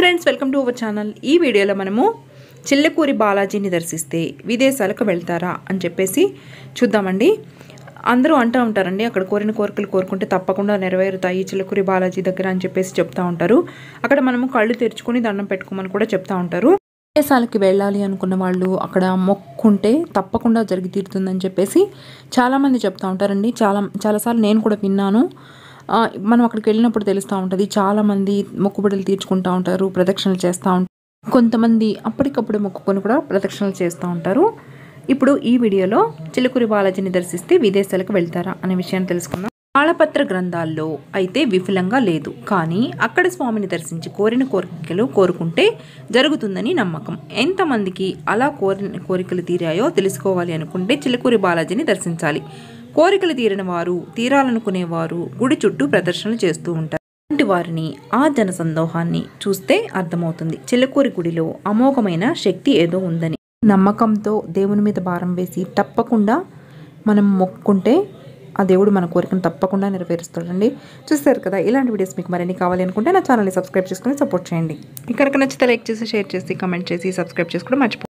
friends welcome to our channel ఈ వీడియోలో మనము చిల్లకూరి బాలాజీని దర్శిస్తే విదేశాలకు వెళ్తారా అని చెప్పేసి చూద్దామండి అందరూ అంటూ ఉంటారండి అక్కడ కోరిన కోరికలు కోరుకుంటే తప్పకుండా నెరవేరుతాయి చిల్లకూరి బాలాజీ దగ్గర అని చెప్పేసి చెప్తా ఉంటారు అక్కడ మనము కళ్ళు తెరుచుకొని దండం పెట్టుకోమని కూడా చెప్తా ఉంటారు విదేశాలకి వెళ్ళాలి అనుకున్న వాళ్ళు అక్కడ మొక్కుంటే తప్పకుండా జరిగి తీరుతుందని చెప్పేసి చాలామంది చెప్తా ఉంటారండి చాలా చాలాసార్లు నేను కూడా విన్నాను ఆ, మనం అక్కడికి వెళ్ళినప్పుడు తెలుస్తూ ఉంటుంది చాలామంది మొక్కుబడులు తీర్చుకుంటూ ఉంటారు ప్రదక్షిణలు చేస్తూ ఉంటారు కొంతమంది అప్పటికప్పుడు మొక్కుకొని కూడా ప్రదక్షిణలు చేస్తూ ఉంటారు ఇప్పుడు ఈ వీడియోలో చిలుకురి బాలాజీని దర్శిస్తే విదేశాలకు వెళ్తారా అనే విషయాన్ని తెలుసుకుందాం తాళపత్ర గ్రంథాల్లో అయితే విఫలంగా లేదు కానీ అక్కడ స్వామిని దర్శించి కోరిన కోరికలు కోరుకుంటే జరుగుతుందని నమ్మకం ఎంతమందికి అలా కోరిన కోరికలు తీరాయో తెలుసుకోవాలి అనుకుంటే చిలుకూరి బాలాజీని దర్శించాలి కోరికలు తీరిన వారు తీరాలనుకునేవారు గుడి చుట్టూ ప్రదర్శనలు చేస్తూ ఉంటారు అలాంటి వారిని ఆ జన సందోహాన్ని చూస్తే అర్థమవుతుంది చిలకూరి గుడిలో అమోఘమైన శక్తి ఏదో ఉందని నమ్మకంతో దేవుని మీద భారం వేసి తప్పకుండా మనం మొక్కుంటే ఆ దేవుడు మన కోరికను తప్పకుండా నెరవేరుస్తాడండి చూస్తారు కదా ఇలాంటి వీడియోస్ మీకు మరిన్ని కావాలి అనుకుంటే నా ఛానల్ని సబ్స్క్రైబ్ చేసుకుని సపోర్ట్ చేయండి ఇక్కడ నచ్చితే లైక్ చేసి షేర్ చేసి కమెంట్ చేసి సబ్స్క్రైబ్ చేసుకోవడం మర్చిపో